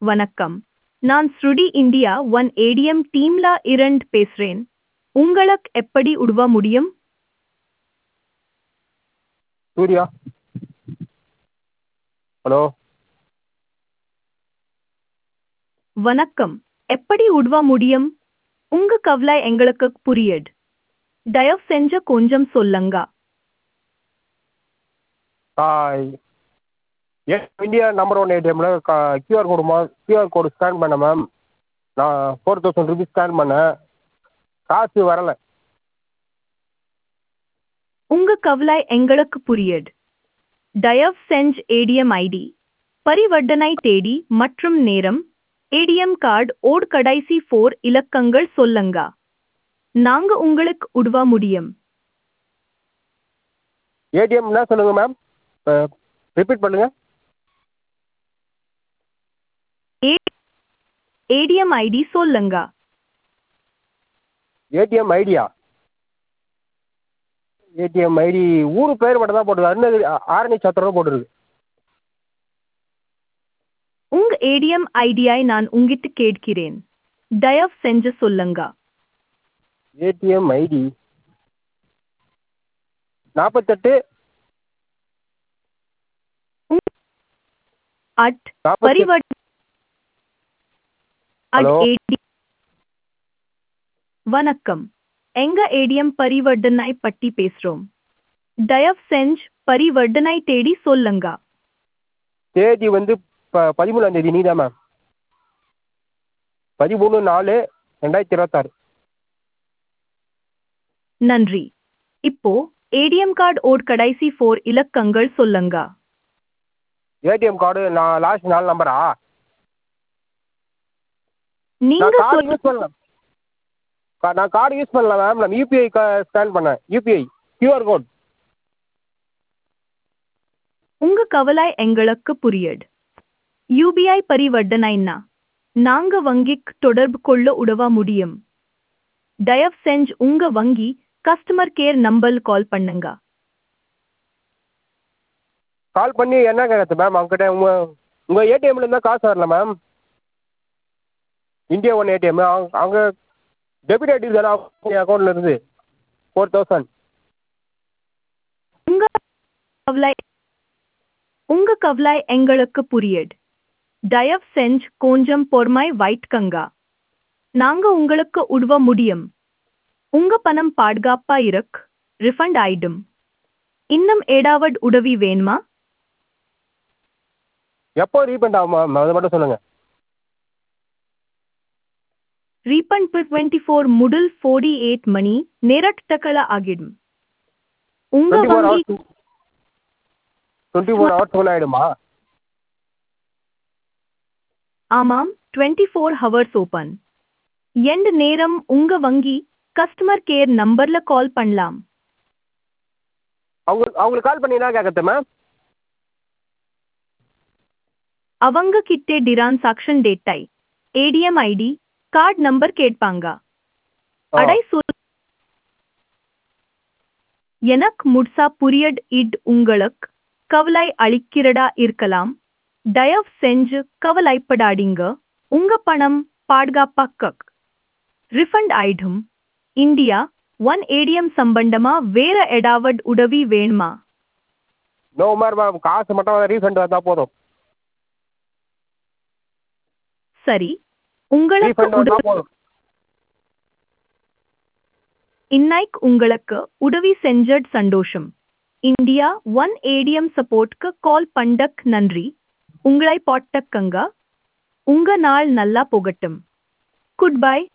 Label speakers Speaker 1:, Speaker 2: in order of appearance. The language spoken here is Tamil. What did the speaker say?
Speaker 1: வணக்கம் நான் ஸ்ருடி இந்தியா ஒன் ஏடிஎம் டீம்ல இரண்டு பேசுறேன் உங்களுக்கு எப்படி உதவ முடியும்
Speaker 2: சூர்யா ஹலோ
Speaker 1: வணக்கம் எப்படி உதவ முடியும் உங்க கவலை எங்களுக்கு புரியுது தயவு செஞ்சு கொஞ்சம் சொல்லுங்க
Speaker 2: எஸ் இந்தியா நம்பர் ஒன் ஏடிஎம்மில் கியூஆர் கோடு மா கியூஆர் கோடு ஸ்கேன் பண்ணேன் மேம் நான் ஃபோர் தௌசண்ட் ருபீஸ் ஸ்கேன் பண்ணேன் காசு வரலை
Speaker 1: உங்க கவலை எங்களுக்கு புரியுது தயவு செஞ்சு ஏடிஎம் ஐடி பரிவர்த்தனை தேதி மற்றும் நேரம் ஏடிஎம் கார்டு ஓட் கடைசி ஃபோர் இலக்கங்கள் சொல்லுங்க நாங்க உங்களுக்கு உதவ முடியும்
Speaker 2: ஏடிஎம் என்ன சொல்லுங்கள் மேம் ரிப்பீட் பண்ணுங்கள்
Speaker 1: ஏடிஎம் ஐடி சொல்லுங்க
Speaker 2: ஏடிஎம் ஐடியா ஏடிஎம் ஐடி ஊர் பேர் மட்டும் தான் போட்டுருக்கு அருணகிரி ஆரணி சத்திரம் போட்டுருக்கு
Speaker 1: உங்க ஏடிஎம் ஐடியை நான் உங்கிட்ட கேட்கிறேன் தயவு செஞ்சு சொல்லுங்க
Speaker 2: ஏடிஎம் ஐடி நாற்பத்தெட்டு
Speaker 1: அட்
Speaker 2: நாற்பத்தி
Speaker 1: பரிவர்த்த அட்
Speaker 2: Hello?
Speaker 1: ஏடி வணக்கம் எங்க ஏடிஎம் பரிவர்த்தனை பற்றி பேசுறோம் தயவு செஞ்சு பரிவர்த்தனை தேடி சொல்லுங்க
Speaker 2: தேதி வந்து ப பதிமூணாம் தேதி நீ தான் மேம் பதிமூணு நாலு ரெண்டாயிரத்தி இருபத்தாறு
Speaker 1: நன்றி இப்போ ஏடிஎம் கார்டு ஓட் கடைசி ஃபோர் இலக்கங்கள் சொல்லுங்க
Speaker 2: ஏடிஎம் கார்டு நான் லாஸ்ட் நாலு நம்பரா
Speaker 1: நீங்க
Speaker 2: நான் கார்டு
Speaker 1: சொல்
Speaker 2: யூஸ் பண்ணல கா- நான் கார்டு யூஸ் பண்ணல மேம் நான் யூபிஐ ஸ்கேன் பண்ணேன் யூபிஐ கியூஆர் கோட்
Speaker 1: உங்க கவலை எங்களுக்கு புரியுது யூபிஐ பரிவர்த்தனைன்னா நாங்க வங்கிக்கு தொடர்பு கொள்ள உதவ முடியும் தயவு செஞ்சு உங்க வங்கி கஸ்டமர் கேர் நம்பர் கால் பண்ணுங்க
Speaker 2: கால் பண்ணி என்ன கேட்குறது மேம் அவங்ககிட்ட உங்கள் உங்கள் ஏடிஎம்ல இருந்தால் காசு வரல மேம் இந்தியா ஒன் ஏடிஎம் அவங்க டெபிட் ஆகிட்டு தானே அவங்க அக்கௌண்ட்ல இருந்து ஃபோர் தௌசண்ட்
Speaker 1: உங்க கவலை உங்க கவலை எங்களுக்கு புரியுது தயவு செஞ்சு கொஞ்சம் பொறுமை வைட்கங்க நாங்க உங்களுக்கு உதவ முடியும் உங்க பணம் பாதுகாப்பா இருக்கு ரிஃபண்ட் ஆயிடும் இன்னும் ஏதாவது உதவி வேணுமா
Speaker 2: எப்போ ரீஃபண்ட் ஆகும் மேம் அதை மட்டும் சொல்லுங்கள்
Speaker 1: ரீஃபண்ட் டுவெண்ட்டி ஃபோர் முதல் ஃபோர்டி எயிட் மணி நேரட்டக்கல ஆகிடும் உங்க
Speaker 2: டுவெண்ட்டி ஃபோர்
Speaker 1: வங்கி
Speaker 2: ஹவர்ஸ் டுவெண்ட்டி ஃபோர் ஹவர்ஸ்க்குள்ள ஆகிடுமா
Speaker 1: ஆமாம் twenty four hours open end நேரம் உங்க வங்கி கஸ்டமர் கேர் நம்பர்ல கால் பண்ணலாம்
Speaker 2: அவங்க அவங்களுக்கு கால் பண்ணி என்ன கேட்குறது மேம்
Speaker 1: அவங்க கிட்டே டிரான்சாக்ஷன் டேட்டை ஏடிஎம் ஐடி கார்டு நம்பர் கேட்பாங்க அடை சொல் எனக்கு முட்சா புரியட் இட் உங்களுக்கு கவலை அளிக்கிறதா இருக்கலாம் தயவு செஞ்சு கவலைப்படாதீங்க உங்க பணம் பாதுகாப்பாக்க ரிஃபண்ட் ஆயிடும் இந்தியா ஒன் ஏடிஎம் சம்பந்தமா வேற ஏதாவது உதவி வேணுமா
Speaker 2: நோ மாதிரி மேம் காசு மட்டும் ரீஃபண்ட் வந்தால் போதும்
Speaker 1: சரி உங்களுக்கு
Speaker 2: ரீஃபண்ட்
Speaker 1: உதவி
Speaker 2: வந்தால் போதும்
Speaker 1: இன்னைக்கு உங்களுக்கு உதவி செஞ்சட் சந்தோஷம் இந்தியா ஒன் ஏடிஎம் சப்போர்ட்க்கு கால் பண்டக் நன்றி உங்களை பாட்டக்கங்க உங்க நாள் நல்லா போகட்டும் குட் பை